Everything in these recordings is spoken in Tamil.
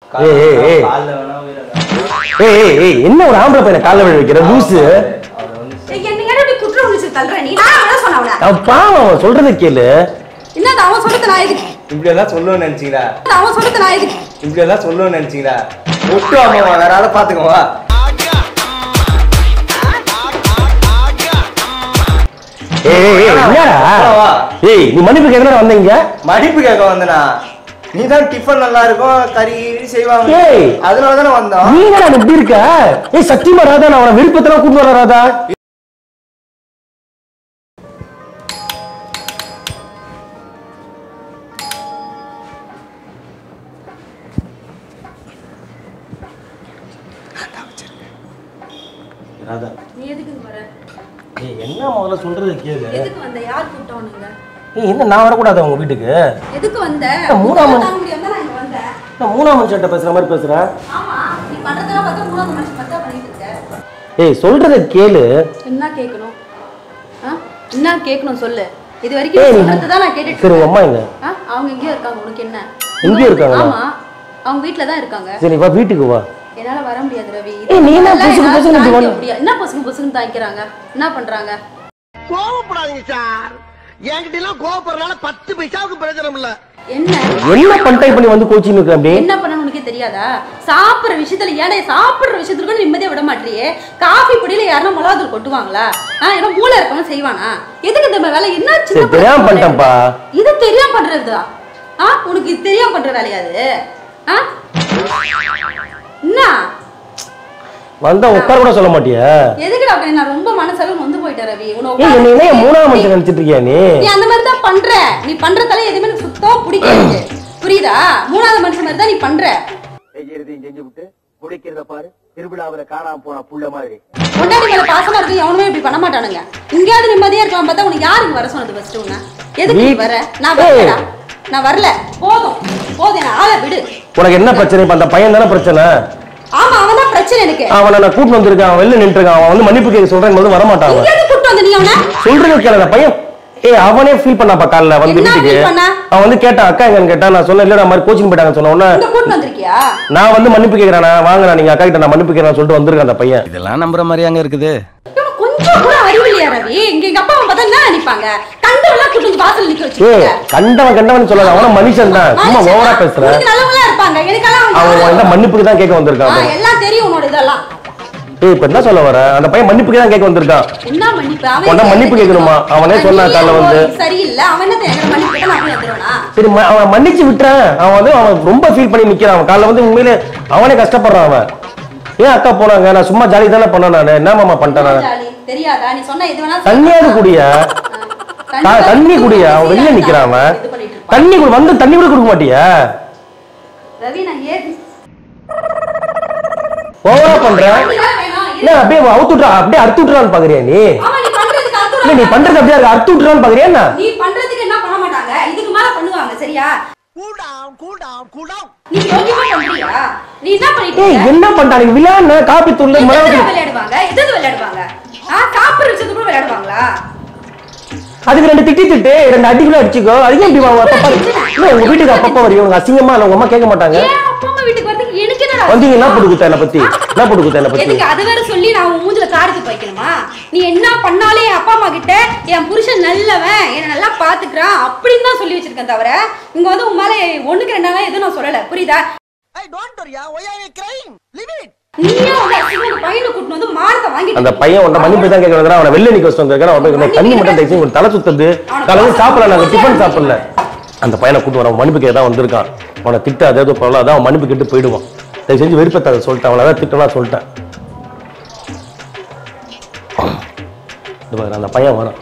ஏய், ஏய், ஏய். கால்ல வேணா உயிரை ஏய் ஏய், ஏய் என்ன ஒரு ஆம்பளை பையனை காலைல விழ வைக்கிற லூசு அவரை வந்து ஏய், என்னை ஏன்டா இப்படி குற்ற உணர்ச்சி தள்ளுற நீ நான் என்ன சொன்ன அவனை அவன் பாவம் அவன் சொல்றதை கேளு என்னது அவன் சொல்றது நான் எதுக்கு இப்படி எல்லாம் சொல்லுவேன்னு நினைச்சீங்களா அவன் சொல்றது நான் எதுக்கு இப்படி எல்லாம் சொல்லுவேன்னு நினைச்சீங்களா ஒட்டு அம்மா வேற ஆளை பாத்துக்கோவா ஏய் ஏய், ஏய் என்னடா வா. ஏய் நீ மன்னிப்பு கேட்கணும் வந்தீங்க மடிப்பு கேட்க வந்தனா நீ தான் டிஃபன் நல்லா இருக்கும் கறி கிரி செய்வாங்க ஏய். அதனால தானே வந்தோம் நீ என்னடா இப்படி இருக்க ஏய் சத்தியமா ராதா நான் அவனை விருப்பத்தெல்லாம் கூட்டு வர ராதா ராதா நீ எதுக்கு இங்க வர ஏய் என்ன முதல்ல சொல்றது கேளு எதுக்கு வந்த யார் கூப்பிட்டவனுங்க ஏய் என்ன நான் வரக்கூடாது உங்க வீட்டுக்கு எதுக்கு வந்த மூணாம் மணி- தாங்க முடியாம தான் நான் இங்க வந்தேன் நான் மூணாம் மனுஷன்ட்ட பேசுற மாதிரி பேசுறேன் ஆமா நீ பண்றதெல்லாம் பார்த்தா மூணாவது மனுஷன் பார்த்தா பண்ணிட்டு இருக்க ஏய் சொல்றத கேளு என்ன கேட்கணும் ஆ? என்ன கேட்கணும் சொல்லு இது ஏய், வரைக்கும் நீ- சொல்றது தான் நான் கேட்டுட்டு சரி உங்க இருக்கேன். அம்மா எங்க ஆ? அவங்க எங்கேயோ இருக்காங்க உனக்கு என்ன எங்கேயோ இருக்காங்களா? ஆமா அவங்க வீட்ல தான் இருக்காங்க சரி வா வீட்டுக்கு வா என்னால வர முடியாது ரவி ஏய், நீ என்ன இதெல்லாம் புசுக்கு என்னால புசுக்குன்னு இப்படி தாங்கிக்க பண்ண- முடியாது. என்ன பசுங்க பசுங்க தாங்கிக்கிறாங்க என்ன பண்றாங்க கோவப்படாதீங்க சார் என்கிட்ட எல்லாம் கோவப்படுறதுனால பத்து பைசாவுக்கு பிரயோஜனம் இல்ல என்ன என்ன பண்ணிட்டா இப்ப நீ வந்து கோச்சிங் இருக்க அப்படி என்ன பண்ணணும் உனக்கே தெரியாதா சாப்பிடுற விஷயத்துல ஏடா சாப்பிடுற விஷயத்துல கூட நிம்மதியா விட மாட்டியே காஃபி பொடியில யாரும் மிளகாத்தூள் கொட்டுவாங்களா ஆ ஏன்னா மூளை இருக்கவன் செய்வானா எதுக்கு இந்த வேலை என்ன சின்ன சரி, தெரியாம பிள்ளை பண்ணிட்டேன்ப்பா. இது தெரியாம பண்றதுதா ஆ உனக்கு இது தெரியாம பண்ற வேலையா அது ஆ என்ன வந்தா உட்கார கூட சொல்ல மாட்டியா எதுக்குடா அப்படி நான் ரொம்ப மனசளவு நொந்து போயிட்டேன் ரவி உன்னை ஏய் என்ன உட்கார என்ன மூணாம் வச்சு மனுஷன் நினைச்சிட்டு இருக்கியா நீ நீ அந்த மாதிரி தான் பண்ற நீ பண்றதால எதுவுமே எனக்கு சுத்தமா பிடிக்காது புரியுதா மூணாவது மனுஷன் மாதிரி தான் நீ பண்ற செய்யறதையும் செஞ்சு விட்டு குடிக்கிறத பாரு திருவிழாவில காணாம போன புள்ள மாதிரி பொண்டாட்டி மேல பாசமா இருக்கு எவனுமே இப்படி பண்ண மாட்டானுங்க இங்கேயாவது நிம்மதியா இருக்கலாம் பார்த்தா உனக்கு யாருக்கு வர சொன்னது ஃபர்ஸ்ட் உன்ன எதுக்கு நீ நீ- வர நான் வரலடா நான் வரல போதும் போதும் என்ன ஆளை விடு உனக்கு என்ன பிரச்சனை இப்ப அந்த பையன் தானே பிரச்சனை ஆமா அவன் தான் பிரச்சனை எனக்கு அவனை நான் கூட்டு வந்திருக்கேன் அவன் வெளில நின்று அவன் வந்து மன்னிப்பு கேட்க சொல்றேன் போது வரமாட்டான் அவன் இங்கேயாவது கூட்டு வந்த நீ அவனை சொல்றது கேள அந்த பையன் ஏய் அவனே ஃபீல் பண்ணாப்பா காலைல வந்து என்ன வீட்டுக்கு feel பண்ணா? அவன் வந்து கேட்டான் அக்கா எங்கன்னு கேட்டா நான் சொன்னேன் இல்லடா மாதிரி கோச்சிங் போயிட்டாங்க சொன்ன உடனே இங்க கூட்டு வந்திருக்கியா நான் வந்து மன்னிப்பு கேட்கறேன் வாங்க நான் நீங்க அக்கா கிட்ட நான் மன்னிப்பு கேட்கறேன் சொல்லிட்டு வந்திருக்கேன் அந்த பையன் இதெல்லாம் நம்புற மாதிரியாங்க இருக்குது இவனுக்கு கொஞ்சம் கூட அறிவு இல்லையா ரவி இங்க எங்க அப்பா அம்மா பார்த்தா என்ன நினைப்பாங்க கண்டவெல்லாம் கூட்டு வந்து வாசல் நிக்க ஏய் வச்சுக்கோங்க கண்டவன் கண்டவன் சொல்லாத அவன மனுஷன் தான் சும்மா ஓவரா பேசுற உனக்கு நல்லவங்களா இருப்பாங்க எனக்கெல்லாம் அவங்க அவன் யாரும் வந்து மன்னிப்புக்கு தான் கேட்க வந்திருக்கான் ஆ, அவன். எல்லாம் தெரியும் உன்னோட இதெல்லாம் ஏய் இப்ப என்ன சொல்ல வர அந்த பையன் மன்னிப்புக்கு தான் கேட்க வந்திருக்கான் என்ன மன்னிப்பு உன்னை மன்னிப்பு கேட்கணுமா? அவனே சொன்னான் காலைல வந்து. சரியில்லை அவன் என்ன தெரியும் மன்னிப்பு கேட்டா நான் போய் வந்துருவேனா சரி ம- அவன் மன்னிச்சு விட்டுறேன் அவன் வந்து அவன் ரொம்ப ஃபீல் பண்ணி நிக்கிறான் அவன் காலைல வந்து உண்மையிலே அவனே கஷ்டப்படுறான் அவன் ஏன் அக்கா போனாங்க நான் சும்மா ஜாலி தானே பண்ணேன் நான் என்ன மாமா பண்ணிட்டேன் நான் ஜாலி தெரியாதா நீ சொன்னா எது வேணா தண்ணியாவது குடியா தா- தண்ணி குடியா அவன் வெளில நிக்கிறான் அவன் இது பண்ணிட்டு இருப்பான். தண்ணி குடி வந்து தண்ணி கூட கொடுக்க மாட்டியா ரவி நான் ஏது ஓவரா பண்ற இல்ல அப்படியே அவுத்து விட்டுறா அப்படியே அறுத்து விட்டுறான்னு பாக்குறியா நீ ஆமா நீ பண்றதுக்கு அர்த்தம் இல்ல நீ பண்றது அப்படியே இருக்கு, அறுத்து விட்டுறான்னு பாக்குறியா என்ன நீ பண்றதுக்கு என்ன பண்ண மாட்டாங்க இதுக்கு மேல பண்ணுவாங்க சரியா cool down cool down cool down நீ யோகியமா பண்றியா நீ என்ன பண்ணிட்டு ஏய் இருக்க? என்ன பண்றாங்க விளையாடுன காப்பி தூள் எதுல மிளகு விளையாடுவாங்க எது விளையாடுவாங்க ஆ சாப்பிடுற விஷயத்துக்கு கூட விளையாடுவாங்களா அதுக்கு ரெண்டு திட்டி திட்டு ரெண்டு அடி கூட அடிச்சுக்கோ அதுக்கு எப்படி வா- அப்பப்பா இல்ல உங்க வீட்டுக்கு அப்பப்பா வரையும் உங்க அசிங்கமா இல்ல உங்க அம்மா கேட்க மாட்டாங்க ஏன் அப்பா அம்மா வீட்டுக்கு வரதுக்கு எனக்கு என்னடா வந்தீங்க என்ன போட்டு கொடுத்தா என்னை பத்தி என்ன போட்டு கொடுத்தா என்னை பத்தி எதுக்கு அது வேற சொல்லி நான் உன் மூஞ்சில காரத்து வைக்கணுமா நீ என்ன பண்ணாலே என் அப்பா அம்மா கிட்ட என் புருஷன் நல்லவன் என்னை நல்லா பாத்துக்கிறான் அப்படின்னு தான் சொல்லி வச்சிருக்கேன் தவிர இங்க வந்து உன் மேல ஒண்ணுக்கு ரெண்டாலாம் எதுவும் நான் சொல்லல புரியுதா ஐ டோன்ட் வரியா why are you crying leave it நீயே வந்து அசிங்கமா ஒரு பையனை கூட்டிட்டு வந்து மானத்தை வாங்கிட்டு அந்த பையன் உன்ட மன்னிப்பு தான் கேட்க வந்தா அவனை வெளில நிக்க வச்சு வந்திருக்கான் அவன் போய் தண்ணி மட்டும் தைச்சு உனக்கு தலை சுத்தது காலையில சாப்பிடல நாங்க டிஃபன் சாப்பிடல அந்த பையனை கூட்டு வர மன்னிப்பு கேட்க தான் வந்திருக்கான் அவனை திட்ட அதாவது போல அதான் அவன் மன்னிப்பு கேட்டு போயிடுவான் தயவு செஞ்சு விருப்பத்தை சொல்லிட்டேன் அவனை அதான் திட்டலாம் சொல்லிட்டேன் இந்த பாரு, அந்த பையன் வரான்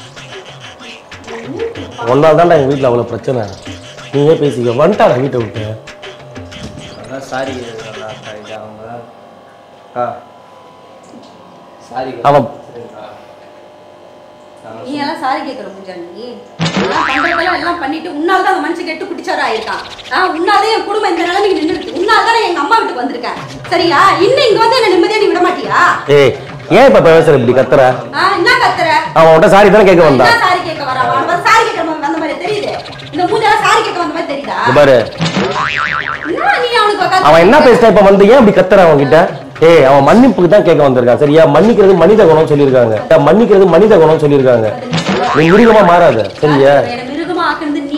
ஒன்றால் தான்டா எங்கள் வீட்டில் அவ்வளோ பிரச்சனை நீயே பேசிக்க வந்துட்டாடா வீட்டை விட்டு அதான் சாரி இது அவங்க ஆ சாரி அவன் நீ எல்லாம் சாரி கேட்கற பூஜா நீ நான் பண்றதெல்லாம் எல்லாம் பண்ணிட்டு உன்னால தான் அந்த மனுஷன் கெட்டு குடிச்சாரா ஆயிருக்கான் ஆ உன்னாலே என் குடும்பம் இந்த நிலைமைக்கு நின்றுருக்கு உன்னால தான் எங்க அம்மா வீட்டுக்கு வந்திருக்கேன் சரியா இன்னும் இங்க வந்து என்ன நிம்மதியா நீ விட மாட்டியா ஏய் ஏன் இப்போ பேசுற இப்படி கத்துற ஆ என்ன கத்துற அவன் உன்ட்ட சாரி தானே கேட்க வந்தான் என்ன சாரி கேட்க வரா அவன் வந்து சாரி கேட்க வந்த மாதிரி தெரியுது இந்த மூஞ்சால சாரி கேட்க வந்த மாதிரி தெரியுதா இந்த பாரு என்ன நீ அவனுக்கு அவனுக்கு உக்காந்து அவன் என்ன பேசிட்டா இப்ப வந்து ஏன் அப்படி கத்துறான் அவன் கிட்ட ஏய் அவன் மன்னிப்புக்கு தான் கேட்க வந்திருக்கான் சரியா மன்னிக்கிறது மனித குணம் சொல்லியிருக்காங்க மன்னிக்கிறது மனித குணம் சொல்லியிருக்காங்க நீ மிருகமா மாறாத சரியா என்னை மிருகமா ஆக்குனது நீ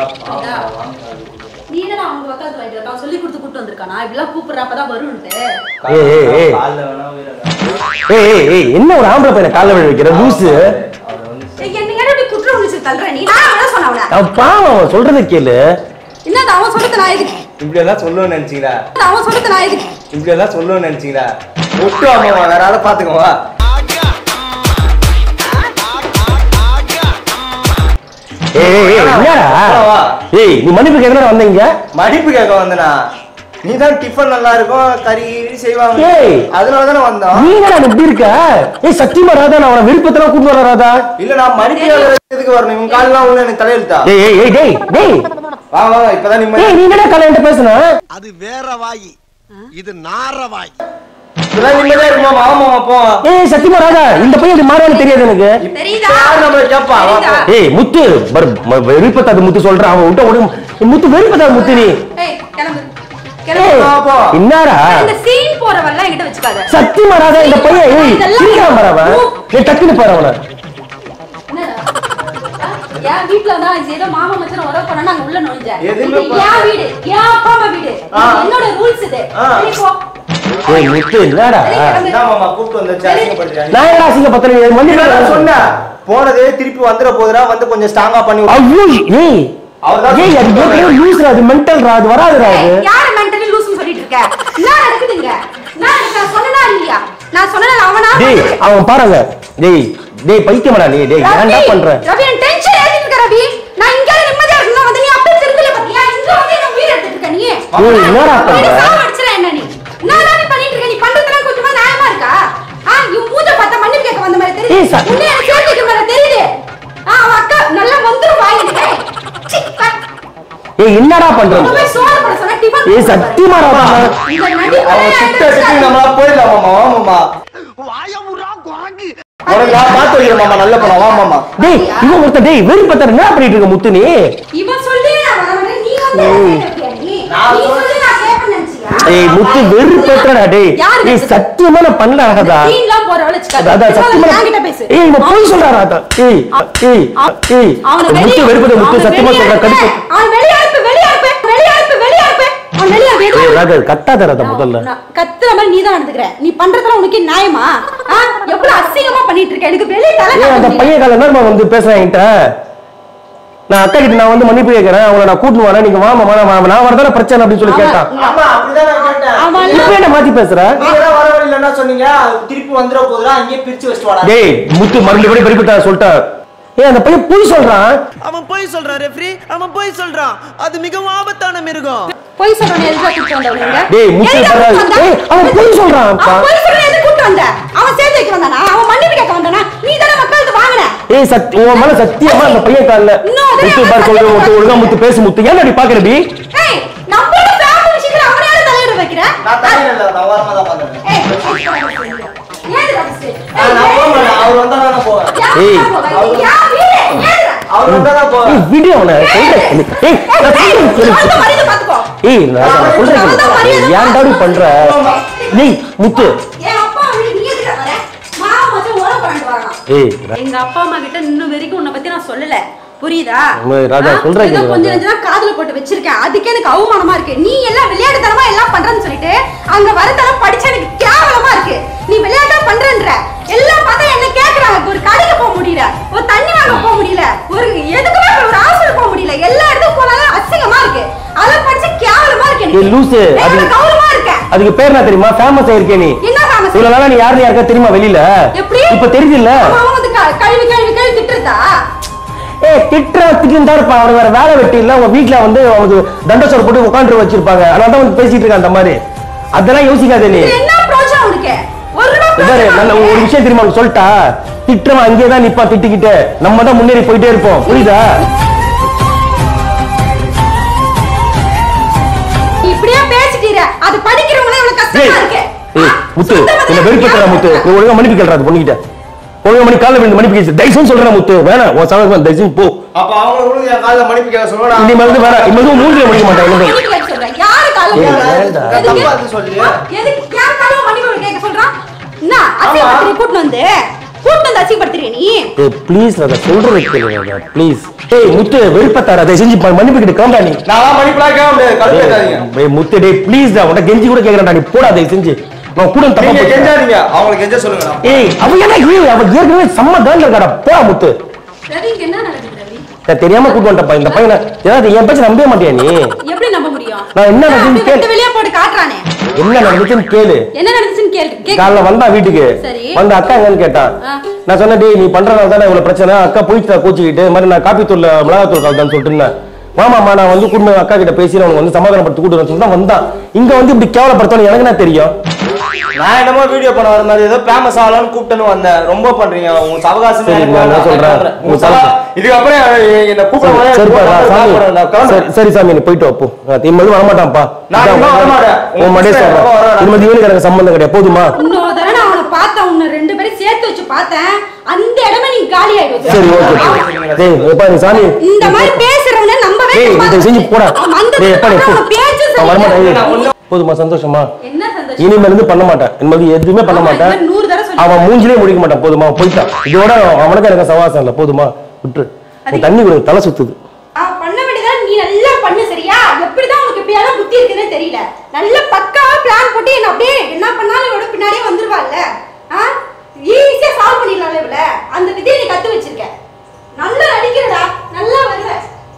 நீ தானே அவங்க உக்காந்து வாங்கிட்டு இருக்கான் சொல்லி கொடுத்து கூட்டு வந்திருக்கானா இப்படிலாம் கூப்பிடுற அப்பதான் வரும்ட்டு ஏய் ஏய் ஏய் கால்ல வேணா உயிரை ஏய் ஏய் ஏய் என்ன ஒரு ஆம்பளை பையனை காலைல விழ வைக்கிற லூசு அவர் வந்து ஏய், என்ன ஏன் இப்படி குற்ற உணர்ச்சி தள்ளுற நீ நான் என்ன சொன்ன அவன அவன் பாவம் அவன் சொல்றதை கேளு என்னது அவன் சொல்றது நான் எதுக்கு இப்படி எல்லாம் சொல்லுவேன்னு நினைச்சீங்களா அவன் சொல்றது நான் எதுக்கு இப்படி எல்லாம் சொல்லுவேன்னு நினைச்சீங்களா ஒட்டு அம்மா வேற ஆளை பாத்துக்கோவா ஏய் ஏய், ஏய் என்னடா ஏய் நீ மன்னிப்பு கேட்கணும் வந்தீங்க மடிப்பு கேட்க வந்தனா நீ தான் டிஃபன் நல்லா இருக்கும் கறி கிரி செய்வாங்க ஏய். அதனால தானே வந்தோம் நீ என்னடா இப்படி இருக்க ஏய் சத்தியமா ராதா நான் அவன விருப்பத்தெல்லாம் கூட்டு வர ராதா இல்ல நான் மடிப்பு கேட்கறதுக்கு வரணும் இவங்க கால்லாம் உள்ள எனக்கு தலையெழுத்தா ஏய் ஏய் ஏய் டேய் டேய் வா வா வா, இப்பதான் நிம்மதி ஏய் நீ என்னடா கல்யாணம் பேசுன அது வேற வாய் இது நார வாய் இப்பதான் நிம்மதியா இருக்குமா வாமா போ ஏய் சத்தியமா ராதா இந்த பையன் இப்படி மாறுவான்னு தெரியாது எனக்கு தெரியுதா யார் நம்மள கேப்பா வா, தெரியுதா? போ. ஏய் முத்து பர் வெறுப்பத்தாது முத்து சொல்றான் அவன் விட்ட ஓடு முத்து வெறுப்பத்தாது முத்து நீ ஏய் கிளம்பு ஏய் கிளம்பு வா, போ. என்னடா இந்த சீன் போறவெல்லாம் என்கிட்ட வச்சுக்காத சத்தியமா ராதா இந்த பையன் ஏய் இதெல்லாம் சிரிக்கிறான் பாரு அவன் நீ டக்குன்னு பாரு அவனை என்னடா? என் வீட்ல தான் இது ஏதோ மாமா மச்சான் உறவு பண்ணா நாங்க உள்ள நுழைஞ்சேன் எதுவுமே இது என் வீடு என் அப்பா அம்மா வீடு ஆ. இது என்னோட ரூல்ஸ் இது ஆ. சரி, போ. ஏய் முத்து என்னடா என்ன மாமா கூப்பிட்டு வந்தாச்சு அசிங்கப்படுத்தியா நான் என்ன அசிங்க பத்திரம் நான் மன்னிப்பு சொன்னேன் போனதே திருப்பி வந்துட போதுடா வந்து கொஞ்சம் ஸ்ட்ராங்கா பண்ணி விடு. ஐயோ ஏய் அவர்தான் ஏய் அது ஏற்கனவே லூஸ்ரா அது மென்டல்ரா அது வராதுடா அது ஏய், யாரு mentally லூசுன்னு சொல்லிட்டு இருக்க? என்ன நடக்குதுங்க? என்ன நடக்குது? நான் சொன்னனா இல்லையா? நான் சொன்னேன்ல, அவனா? டேய் அவன் பாருங்க டேய் டேய் பைத்தியமாடா நீ டேய் ரவி, ஏன்டா பண்ற ரவி, எனக்கு tension ஏத்திட்டு இருக்க, ரவி. நான் இங்க நிம்மதியா இருக்கணும்னா வந்து நீ அப்படியே திருந்தல பாத்தியா? இங்க வந்து என்ன உயிர் எடுத்துட்டு இருக்க நீ? ஏய், என்னடா பண்ற? வீடு சாவடிச்சிட என்ன நீ? என்னடா நீ பண்ணிட்டு இருக்க? நீ பண்றதெல்லாம் கொஞ்சமா நியாயமா இருக்கா? ஆ, இவன் மூஞ்ச பார்த்தா மன்னிப்பு கேட்க வந்த மாதிரி தெரியுது. ஏய், ச- உன்னை எனக்கு சேர்த்து வைக்கிற மாதிரி தெரியுது. ஆ, அவன் அக்கா நல்லா வந்துரும் வாங்கிட்டு. ஏய், சீ, உட்கார். ஏய் என்னடா பண்ற உன்னை போய் சோறு போட சொன்னா டிஃபன் ஏய் போட்டு போடு. சத்தியமா ராதா இந்த நடிப்பு அவன் திட்ட திட்டி நம்மளா போயிடலாம் மாமா வா மாமா வாயமுறா குரங்கு உனக்கு நான் பார்த்து வைக்கிறேன் மாமா நல்ல பணம் வா மாமா டேய் இவன் ஒருத்தன் டேய் வெறுப்பத்தர் என்ன பண்ணிட்டு இருக்க முத்து நீ இவன் சொல்லி நான் வரேன் நீ வந்து கேட்கறியா நீ நான் நீ சொல்லி நான் கேட்பேன்னு நினைச்சியா ஏய் முத்து வெறுப்பேத்துறடா டேய் யாரு ஏய் வெறுப்பு? சத்தியமா நான் பண்ணல ராதா சீன்லாம் போறவள வச்சுக்காத அதான் சத்தியமா என்கிட்ட பேசு ஏய் இவன் போய் சொல்றா ராதா ஏய் ஏய் ஏய் அவன முத்து வெறுப்பத முத்து சத்தியமா சொல்றா கடுப்பு அவன் வெளிய அனுப்பு வெளிய அனுப்பு வெளிய அனுப்பு வெளிய அனுப்பு அவன் வெளிய அனுப்பு ஏய் எதுவும் ராதா கத்தாத ராதா முதல்ல நான் கத்துற மாதிரி நீ தான் நடந்துக்கிற நீ பண்றதுல உனக்கு நியாயமா ஆ? எவ்வளவு அசிங்கமா பண்ணிட்டு இருக்க எனக்கு வெளிய தலை ஏய் அந்த காட்ட பையன் கால நேரமா வந்து பேசுறேன் என்கிட்ட நான் அக்கா கிட்ட நான் வந்து மன்னிப்பு கேட்கறேன் அவங்கள நான் கூட்டிட்டு வரேன் நீங்க வாமா நான் நான் வரதான பிரச்சனை அப்படின்னு சொல்லி கேட்டான் ஆமா அப்படிதான் நான் கேட்டேன் அவன் இப்ப என்ன மாத்தி பேசுற நீங்க தான் வர வழி இல்லைன்னா சொன்னீங்க திருப்பி வந்துட போதுடா அங்கேயே பிரிச்சு வச்சுட்டு வாடா டேய் முத்து மறுபடியும் கூட பெருப்பிட்டா சொல்லிட்டேன் ஏய் அந்த பையன் பொய் சொல்றான் அவன் போய் சொல்றான் ரெஃப்ரி அவன் போய் சொல்றான் அது மிகவும் ஆபத்தான மிருகம் பொய் சொல்றவன எதுக்கு கூட்டு வந்தவங்க டேய், முத்து சொல்றா- ஏய், அவன் பொய் சொல்றான் அப்பா. அவன் பொய் சொல்றவன எதுக்கு கூட்டு வந்த அவன் சேர்த்து வைக்க வந்தானா அவன் மன்னிப்பு கேட்க வந்தானா நீ தானே மக்களுக்கு வாங்கின ஏய் சத்தி உன் மேல சத்தியமா அந்த பையன் கால்ல இன்னும் அதே முத்து பார் சொல்ற முத்து ஒழுங்கா முத்து பேசு முத்து ஏன் அப்படி பாக்குற பி ஏய் நம்மளோட ஃபேமிலி விஷயத்துல அவனை யாரு தலையிட வைக்கிற நான் தனியா இல்ல நான் ஓரமா தான் பாக்குறேன் ஏய் ஏன் ரவிஸ்ரீ? நான் போக மாட்டேன் அவர் வந்தா தான் நான் போவேன் ஏய். அவர் வந்தா தான் போவேன் ஏய் விடு அவனை சொல்றேன் ஏய் நான் சொல்றேன் கேளு. பாத்துக்கோ ஏய் நான் நான் சொல்றேன் கேளு. ஏன்டா இப்படி பண்ற டேய் முத்து என் அப்பா வந்து நீ எதுக்கு வர மாமா மச்சான் உறவு பண்ணிட்டு வரான் ஏய் எங்க அப்பா அம்மா கிட்ட இன்னும் வரைக்கும் உன்னை பத்தி நான் சொல்லல புரியுதா உண்மை, ராஜா, ஆ? சொல்றேன் ஏதோ கேளு, கொஞ்சம் ராஜா. நெஞ்சம் தான் காதுல போட்டு வச்சிருக்கேன் அதுக்கே எனக்கு அவமானமா இருக்கு நீ எல்லாம் விளையாட்டுத்தனமா எல்லாம் பண்றேன்னு சொல்லிட்டு அங்க வரதெல்லாம் படிச்சா எனக்கு கேவலமா இருக்கு நீ விளையாட்டா பண்றன்ற எல்லாம் பார்த்தா என்ன கேக்குறாங்க ஒரு கடைக்கு போக முடியல ஒரு தண்ணி வாங்க போக முடியல ஒரு எதுக்குமே ஒரு ஹாஸ்டல் போக முடியல எல்லா இடத்துக்கும் போனாலும் அசிங்கமா இருக்கு அதெல்லாம் படிச்சு கேவலமா இருக்கு ஏய், லூசு, எனக்கு அது- நான் கௌரவமா இருக்கேன் அதுக்கு பேர் என்ன தெரியுமா ஃபேமஸ் ஆயிருக்கே நீ என்ன ஃபேமஸ் இவ்வளவு நாளா நீ யாருன்னு யாருக்கா தெரியுமா வெளியில எப்படி இப்ப தெரியுது இல்ல அவன் அவன் வந்து க- கழுவி கழுவி கழுவி திட்டுறதா ஏய் திட்டுற திட்டு தான் இருப்பான் அவனுக்கு வேற வேலை வெட்டி இல்ல உங்க வீட்டுல வந்து அவனுக்கு தண்டசோறு போட்டு உட்காந்து வச்சிருப்பாங்க அதனால தான் வந்து பேசிட்டு இருக்கான் அந்த மாதிரி அதெல்லாம் யோசிக்காதே நீ இது என்ன பிரோஜனம் உனக்கு ஒரு ரூபா இதாரு, பிரோஜனம் நல்ல ஒரு உனக்கு? விஷயம் தெரியுமா உனக்கு சொல்லிட்டா திட்டுறவன் அங்கேயே தான் நிப்பான் திட்டிக்கிட்டு நம்ம தான் முன்னேறி போயிட்டே இருப்போம் புரியுதா நீ இப்படியே பேசிட்டீர அது படிக்கிறவங்களே இவ்வளவு ஏய் கஷ்டமா இருக்கு ஏய் ஆ? முத்து சொந்த என்ன பந்தம் வெறுப்பேத்துறா முத்து நீ ஒழுங்கா மன்னிப்பு கேள்றா அது பொண்ணுகிட்ட ஒழுங்கா மணி காலைல விழுந்து மன்னிப்பு கேச்சு தயவுசெய்து சொல்றேன் முத்து வேணாம் உன் சமயம் தயவுசெய்து போ அப்ப அவங்க விழுந்து என் காலில் மன்னிப்பு கேட்க சொல்லடா இனிமே வந்து வேற இனிமே மூஞ்சில முடிக்க மாட்டேன் இனிமே மன்னிப்பு கேட்க சொல்றேன் யாரு காலம் ஏய், போடுற? வேண்டாம். எதுக்கு? தப்பா இருக்கு சொல்லு. ஆ, எதுக்கு யார் காலம் மன்னிப்பு கேட்க சொல்றான் என்ன அசிங்கப்படுத்துறீ கூட்டு வந்து கூட்டு வந்து அசிங்கப்படுத்துறீ நீ ஏய் ப்ளீஸ் ராதா சொல்றது கேளுங்க ப்ளீஸ் ஏய் முத்து வெறுப்பத்தார அதை செஞ்சு ப- மன்னிப்பு கிட்ட காண்டா நீ நான் மணிப்பெல்லாம் கேட்க முடியாது கழுத்து கேட்காதீங்க ஏய் முத்து டேய் ப்ளீஸ் டா உன்கிட்ட கெஞ்சி கூட கேக்குறேன்டா நீ போடா அதை செஞ்சு நான் கூட தப்பா நீங்க போட்டேன். கெஞ்சாதீங்க அவங்களுக்கு கெஞ்ச சொல்லுங்க நான் ஏய் அவ என்ன ஏய் அவ ஏற்கனவே செம்ம காண்ட இருக்காடா போடா முத்து ரவிக்கு என்ன நடக்குது ரவி நான் தெரியாம கூட்டு வந்துட்டப்பா இந்த பையனை ஏதாவது என் பேச்சு நம்பவே மாட்டியா நீ எப்படி நம்ப முடியும் நான் என்ன அப்படி நடந்துச்சுன்னு வெட்ட கேளு வெளியே போட்டு காட்டுறானே என்ன நடந்துச்சுன்னு கேளு என்ன நடந்துச்சுன்னு கேளு கேக்கு காலைல வந்தா வீட்டுக்கு சரி. வந்து அக்கா எங்கன்னு கேட்டான் ஆ. நான் சொன்னேன் டேய் நீ பண்றதுனால தானே இவ்வளவு பிரச்சனை அக்கா போயிட்டு கோச்சிக்கிட்டு இந்த மாதிரி நான் காப்பி தூள்ல மிளகாத்தூள் கலந்தான்னு சொல்லிட்டு இருந்தேன் மாமாமா நான் வந்து குடும்ப அக்கா கிட்ட பேசி நான் உனக்கு வந்து சமாதானப்படுத்தி கூட்டு வரேன்னு சொல்லிட்டு தான் வந்தான் இங்க வந்து இப்படி கேவலப்படுத்தணும் எனக்கு என்ன தெரியும் நான் என்னமோ வீடியோ பண்ண வர மாதிரி ஏதோ ஃபேமஸ் ஆகலாம்னு கூப்பிட்டேன்னு வந்தேன் ரொம்ப பண்றீங்க உங்க சவகாசம் சரி, நான் என்ன சொல்றேன்? உங்க சவ- இதுக்கப்புறம் என்ன கூப்பிட சரிப்பா நான் சாமி சரி சரி சாமி நீ போயிட்டு வா, போ இனிமேல் வரமாட்டான்ப்பா நான் இனிமே வரமாட்டேன். உன் மண்டே உன் சொல்றேன் வர வேணாம். இனிமேல் இவனுக்கு எனக்கு சம்பந்தம் கிடையாது போதுமா இன்னொரு தடவை நான் அவனை பார்த்தேன் உன்னை ரெண்டு பேரும் சேர்த்து வச்சு பார்த்தேன் அந்த இடமே நீ காலி ஆயிடும் சரி ஓகே டேய் எப்பா நீ சாமி இந்த மாதிரி பேசுறவன நம்பவே டேய் கூடாது. இதை செஞ்சு போடா அவன் அந்த டேய் எப்பா நீ போ அவன் பேச்சு நான் வரமாட்டேன் சரியில்லை. ஏய், போதுமா சந்தோஷமா என்ன சந்தோஷம் இனிமேல் இருந்து பண்ண மாட்டேன் இனிமேல் எதுவுமே பண்ண ஆமா, மாட்டேன் இனிமேல் நூறு தடவை சொல்லி- அவன் மூஞ்சிலே முடிக்க மாட்டான் போதுமா போயிட்டான் இதோட அவனுக்கு எனக்கு சவாசம் இல்ல போதுமா விட்டுரு உன் தண்ணி கூட தலை சுத்துது ஆ, பண்ண வேண்டியதான் நீ நல்லா பண்ணு சரியா எப்படிதான் உனக்கு இப்படியெல்லாம் புத்தி இருக்குன்னு தெரியல நல்ல பக்காவா பிளான் போட்டு என்ன அப்படியே என்ன பண்ணாலும் இவட பின்னாடியே வந்துருவாள்ல ஆ ஈஸியா சால்வ் பண்ணிடலாம்ல இவள அந்த விதியை நீ கத்து வச்சிருக்க நல்லா நடிக்கிறடா நல்லா வருவ